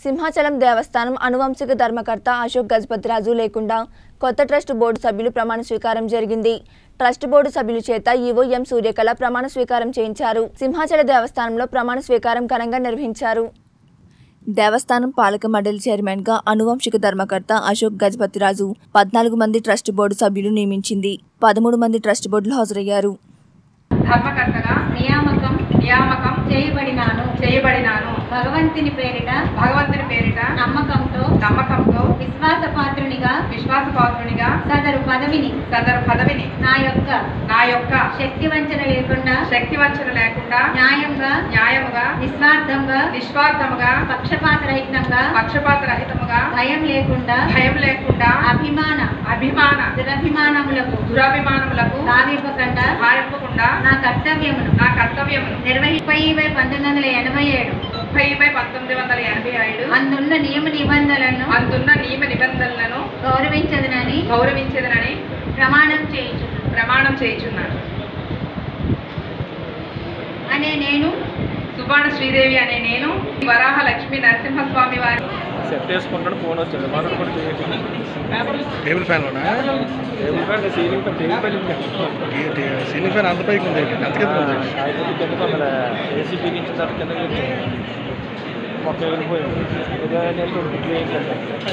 సింహాచలం దేవస్థానం అనువంశిక ధర్మకర్త అశోక్ గజపతిరాజు లేకుండా కొత్త ట్రస్ట్ బోర్డు సభ్యులు ప్రమాణ స్వీకారం జరిగింది ట్రస్ట్ బోర్డు సభ్యుల చేత ఈవో ఎం సూర్యకళ ప్రమాణ స్వీకారం చేయించారు సింహాచల దేవస్థానంలో ప్రమాణ స్వీకారం ఘనంగా నిర్వహించారు దేవస్థానం పాలక మండలి చైర్మన్ గా అనువంశిక ధర్మకర్త అశోక్ గజపతిరాజు పద్నాలుగు మంది ట్రస్ట్ బోర్డు సభ్యులు నియమించింది పదమూడు మంది ట్రస్ట్ బోర్డులు హాజరయ్యారు ధర్మకర్తగా నియామకం నియామకం చేయబడినాను చేయబడినాను భగవంతుని పేరిట భగవంతుని పేరిట నమ్మకంతో నమ్మకంతో విశ్వాసపాత్రునిగా విశ్వాసపాత్రునిగా సదరు పదవిని సదరు పదవిని నా యొక్క నా యొక్క శక్తి వంచన లేకుండా శక్తి వంచన లేకుండా న్యాయంగా న్యాయముగా నిస్వార్థంగా నిస్వార్థముగా పక్షపాత రహితంగా పక్షపాత రహితముగా భయం లేకుండా భయం లేకుండా అభిమాన అభిమాన దురభిమానములకు దురాభిమానములకు తావివ్వకుండా హారింపకుండా నా కర్తవ్యమును నా కర్తవ్యమును నిర్వహిపై పంతొమ్మిది వందల ఎనభై ఏడు ముప్పై బై పంతొమ్మిది వందల ఎనభై ఏడు అందున్న నియమ నిబంధనలను అందున్న నియమ నిబంధనలను గౌరవించదనని గౌరవించదనని ప్రమాణం చేయించు ప్రమాణం చేయుచున్నాను అనే నేను సుబాణ శ్రీదేవి అనే నేను వరాహ లక్ష్మీ నరసింహస్వామి వారి సెట్ వేసుకుంటాడు ఫోన్ వచ్చింది మాకు కూడా చేయకుండా టేబుల్ ఫ్యాన్లోనా table fan ceiling fan table fan ఇంకా సీలింగ్ ఫ్యాన్ అంత పైకి ఉంది ఎంత కింద ఉంది అయితే కింద అక్కడ ఏసీ బిగించిన తర్వాత కింద మొక్క వెళ్ళిపోయింది ఉదయం నేను గుడ్లు వేయించాను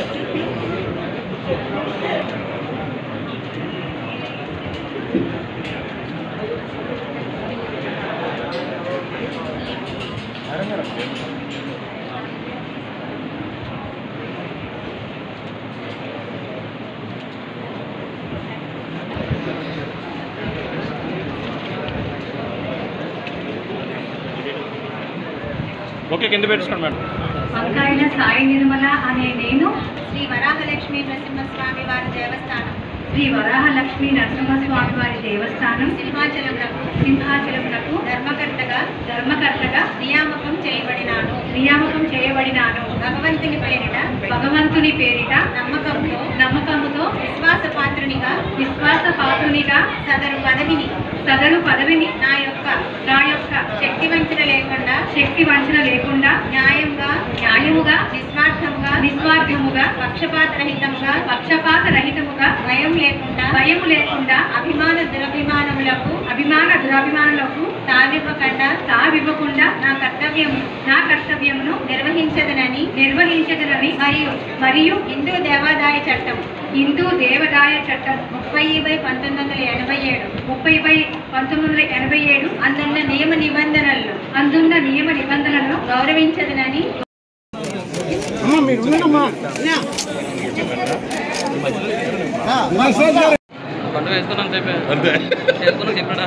ఓకే కింద పెట్టుకోండి మేడం వంకాయల సాయి నిర్మల అనే నేను శ్రీ వరాహలక్ష్మీ నరసింహస్వామి వారి దేవస్థానం శ్రీ వరాహలక్ష్మీ నరసింహస్వామి వారి దేవస్థానం సింహాచలమునకు సింహాచలమునకు ధర్మకర్తగా ధర్మకర్తగా నియామకం చేయబడినాను నియామకం చేయబడినాను భగవంతుని పేరిట భగవంతుని పేరిట నమ్మకంతో నమ్మకముతో విశ్వాసపాత్రునిగా విశ్వాసపాత్రునిగా సదరు పదవిని సదరు పదవిని నా యొక్క నా యొక్క శక్తి వంచన లేకుండా శక్తి వంచన లేకుండా న్యాయంగా న్యాయముగా నిస్వార్థముగా నిస్వార్థముగా పక్షపాత రహితంగా పక్షపాత రహితముగా భయం లేకుండా భయం లేకుండా అభిమాన దురభిమానములకు అభిమాన దురభిమానులకు తావివ్వకుండా తావివ్వకుండా నా కర్తవ్యము నా కర్తవ్యమును నిర్వహించదనని నిర్వహించదనని మరియు మరియు హిందూ దేవాదాయ చట్టం హిందూ దేవాదాయ చట్టం ముప్పై బై పంతొమ్మిది వందల ఎనభై ఏడు ముప్పై బై పంతొమ్మిది వందల ఎనభై ఏడు అందున్న నియమ నిబంధనలను అందున్న నియమ నిబంధనలను గౌరవించదనని పండుగ వేస్తున్నాను చెప్పే అంతే వేస్తున్నాను చెప్పాడా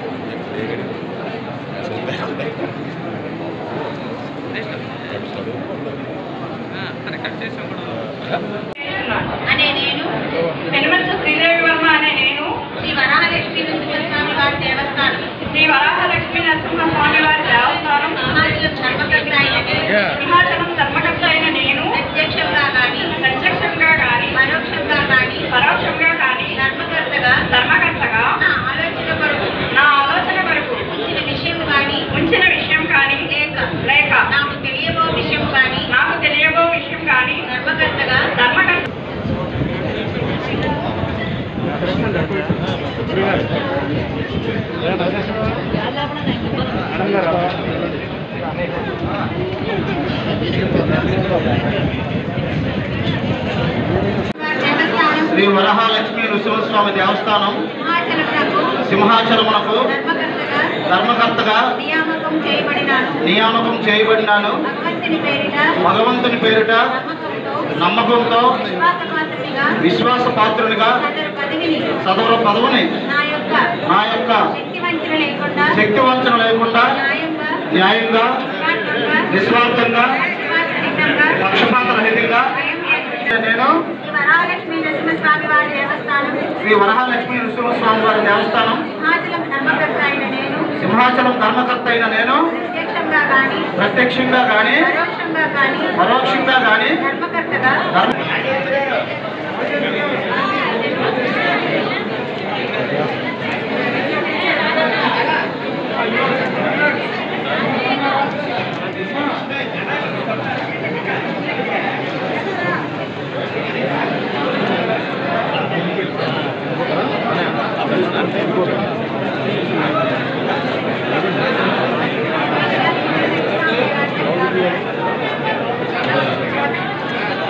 కరెక్ట్ చేసాం కూడా అనే నేను పెనుమర్చ శ్రీదేవి వర్మ అనే నేను శ్రీ వరాహలక్ష్మీ నరసింహస్వామి వారి దేవస్థానం శ్రీ వరాహలక్ష్మీ నరసింహ స్వామి వారి దేవస్థానం సింహాచలం ధర్మకర్త అయిన నేను సింహాచలం ధర్మకర్త అయిన నేను ప్రత్యక్షంగా కానీ ప్రత్యక్షంగా కానీ పరోక్షంగా కానీ పరోక్షంగా కానీ ధర్మకర్తగా ధర్మకర్తగా నా ఆలోచన కొరకు నా ఆలోచన వరకు ఉంచిన విషయం కానీ ఉంచిన విషయం కానీ లేక లేక నాకు తెలియబో విషయం కానీ నాకు తెలియబో విషయం కానీ ధర్మకర్తగా ధర్మకర్త దేవస్థానం శ్రీ వరహాలక్ష్మీ నృసింహస్వామి దేవస్థానం సింహాచలమునకు సింహాచలమునకు ధర్మకర్తగా ధర్మకర్తగా నియామకం చేయబడినాను నియామకం చేయబడినాను భగవంతుని పేరిట భగవంతుని పేరిట నమ్మకంతో నమ్మకంతో విశ్వాసపాత్రునిగా విశ్వాస పాత్రునిగా సదరు పదవిని సదరు పదవిని నా యొక్క నా యొక్క శక్తి వంచన లేకుండా శక్తి వంచన లేకుండా న్యాయంగా న్యాయంగా నిస్వార్థంగా నిస్వార్థంగా పక్షపాతరహితంగా పక్షపాత రహితంగా భయం లేకుండా నేను శ్రీ వరాలక్ష్మీ నరసింహస్వామి వారి దేవస్థానం శ్రీ వరహాలక్ష్మీ నృసింహస్వామి వారి దేవస్థానం సింహాచలం ధర్మకర్త అయిన నేను సింహాచలం ధర్మకర్త అయిన నేను ప్రత్యక్షంగా కానీ ప్రత్యక్షంగా కానీ పరోక్షంగా కానీ పరోక్షంగా కానీ ధర్మకర్తగా ధర్మ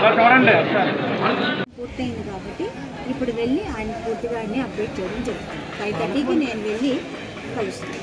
పూర్తయింది కాబట్టి ఇప్పుడు వెళ్ళి ఆయన పూర్తిగా అన్ని అప్డేట్ చేయడం జరుగుతుంది ఫైవ్ థర్టీకి నేను వెళ్ళి కలుస్తాను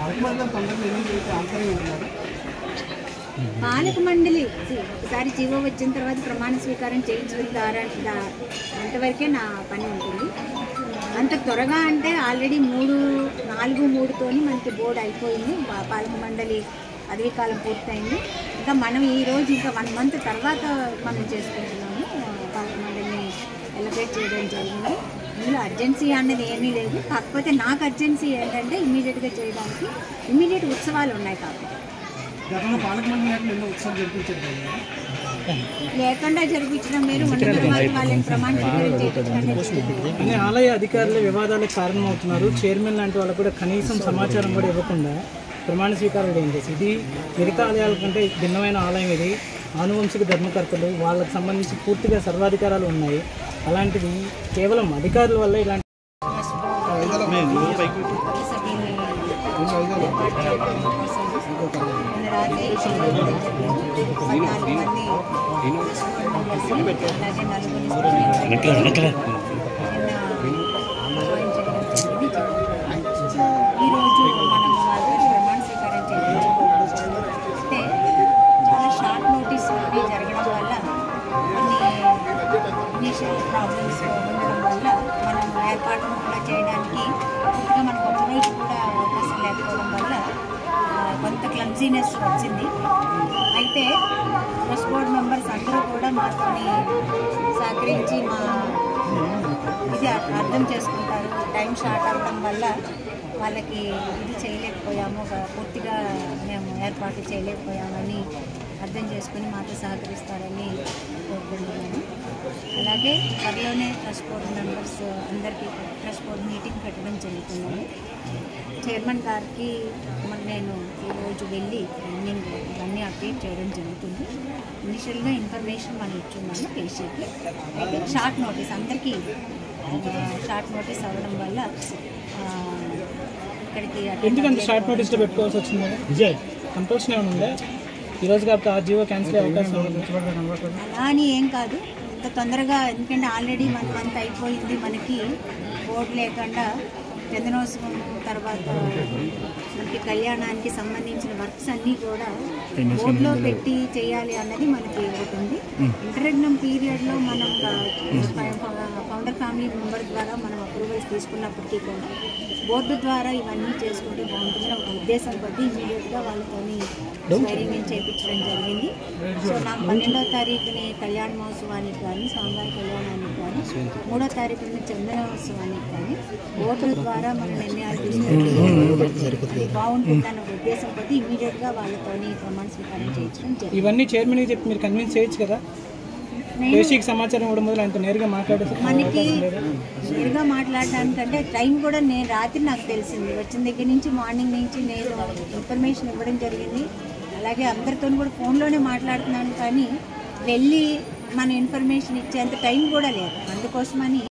పాలక మండలి ఒకసారి జీవో వచ్చిన తర్వాత ప్రమాణ స్వీకారం చేయించడం ద్వారా దా- అంతవరకే నా పని ఉంటుంది అంత త్వరగా అంటే ఆల్రెడీ మూడు నాలుగు మూడుతోని మనకి బోర్డు అయిపోయింది పా- పాలక మండలి పదవీ కాలం పూర్తయింది ఇంకా మనం ఈ రోజు ఇంకా వన్ మంత్ తర్వాత మనం చేసుకుంటున్నాము పాలక మండలిని ఎలబ్రేట్ చేయడం జరిగింది ఇందులో అర్జెన్సీ అన్నది ఏమీ లేదు కాకపోతే నాకు అర్జెన్సీ ఏంటంటే ఇమీడియట్గా చేయడానికి ఇమీడియట్ ఉత్సవాలు ఉన్నాయి కాబట్టి గతంలో పాలక మండలి లేకుండా ఎన్నో ఉత్సవం జరిపించారు లేకుండా జరిపించడం వేరు ఉన్న తర్వాత వాళ్ళని ప్రమాణ స్వీకారం చేయించడం వేరు. కానీ ఆలయ అధికారులు వివాదాలకు కారణమవుతున్నారు చైర్మన్ లాంటి వాళ్ళకు కూడా కనీసం సమాచారం కూడా ఇవ్వకుండా ప్రమాణ స్వీకారం చేసి ఇది మిగతా ఆలయాల కంటే భిన్నమైన ఆలయం ఇది ఆనువంశిక ధర్మకర్తలు వాళ్ళకి సంబంధించి పూర్తిగా సర్వాధికారాలు ఉన్నాయి అలాంటిది కేవలం అధికారుల వల్ల ఇలాంటి సభ్యుల్ని ఏర్పాటు చేయడం కోసం నిన్న రాత్రి పద్నాలుగు మంది మెంబర్స్ని, అలాగే నలుగురిని ఈరోజు మనం వాళ్ళకి ప్రమాణ స్వీకారం చేయడం అయితే చాలా షార్ట్ నోటీస్ అవి జరగడం వల్ల కొన్ని ఇనీషియల్ ప్రాబ్లమ్స్ ఉండడం వల్ల మనం ఏర్పాటును కూడా చేయడానికి పూర్తిగా మనకు ఒక రోజు కూడా అవకాశం లేకపోవడం వల్ల ఆ, కొంత క్లమ్జీనెస్ వచ్చింది అయితే ట్రస్ట్ బోర్డ్ మెంబర్స్ అందరూ కూడా మాతోని సహకరించి మా ఇది అర్థం చేసుకుంటారు టైం షార్ట్ అవ్వడం వల్ల వాళ్ళకి ఇది చేయలేకపోయాము ఒక పూర్తిగా మేము ఏర్పాటు చేయలేకపోయామని అర్థం చేసుకుని మాతో సహకరిస్తారని కోరుకుంటున్నాను అలాగే త్వరలోనే ట్రస్ట్ బోర్డు మెంబర్స్ అందరికీ ట్రస్ట్ బోర్డు మీటింగ్ పెట్టడం జరుగుతుందని చైర్మన్ గారికి మరి నేను ఈరోజు వెళ్ళి ఈవినింగ్ ఇవన్నీ అప్డేట్ చేయడం జరుగుతుంది ఇనిషియల్గా ఇన్ఫర్మేషన్ మనం ఇచ్చున్నాము పేషెంట్కి అయితే షార్ట్ నోటీస్ అందరికీ షార్ట్ నోటీస్ అవ్వడం వల్ల ఆ, ఇక్కడికి attend ఎందుకంటే షార్ట్ అవ్వలేకపోవడం నోటీస్లో పెట్టుకోవాల్సి వచ్చింది విజయ్ కంపల్సరీ ఏమైనా ఉందా ఈరోజు కాబట్టి ఆ జీవో క్యాన్సిల్ అయ్యే అవకాశం ఉంది అలా అని ఏం కాదు ఇంత తొందరగా ఎందుకంటే ఆల్రెడీ వన్ మంత్ అయిపోయింది మనకి బోర్డు లేకుండా చందనోత్సవం తర్వాత మనకి కళ్యాణానికి సంబంధించిన వర్క్స్ అన్నీ కూడా బోర్డులో పెట్టి చేయాలి అన్నది మనకి ఒకటి ఉంది ఇంటర్నమ్ పీరియడ్లో మనం ఫౌండర్ ఫ్యామిలీ మెంబర్ ద్వారా మనం అప్రూవల్స్ తీసుకున్నప్పటికీ కూడా బోర్డు ద్వారా ఇవన్నీ చేసుకుంటే బాగుంటుందని ఒక ఉద్దేశం కొద్దీ ఇమీడియట్గా వాళ్ళతోని స్వైరింగ్ చేయించడం జరిగింది సో నాకు పన్నెండో తారీఖుని కళ్యాణ మహోత్సవానికి కానీ స్వామివారి కళ్యాణానికి కానీ మూడో తారీఖున చందనోత్సవానికి కానీ బోర్డు ద్వారా మన నిర్ణయాలు తీసుకుంటే బాగుంటుందన్న ఒక ఉద్దేశం కొద్దీ ఇమీడియట్గా వాళ్ళతోని ప్రమాణ స్వీకారం చేయించడం జరిగింది ఇవన్నీ చైర్మన్కి చెప్పి మీరు కన్విన్స్ చేయొచ్చు కదా నేను పేషీకి సమాచారం ఇవ్వడం మొదలు ఆయనతో నేరుగా మాట్లాడే మనకి నేరుగా మాట్లాడడానికంటే టైం కూడా నేను రాత్రి నాకు తెలిసింది వచ్చిన దగ్గర నుంచి మార్నింగ్ నుంచి నేను ఇన్ఫర్మేషన్ ఇవ్వడం జరిగింది అలాగే అందరితో కూడా ఫోన్లోనే మాట్లాడుతున్నాను కానీ వెళ్ళి మన ఇన్ఫర్మేషన్ ఇచ్చేంత టైం కూడా లేదు అందుకోసమని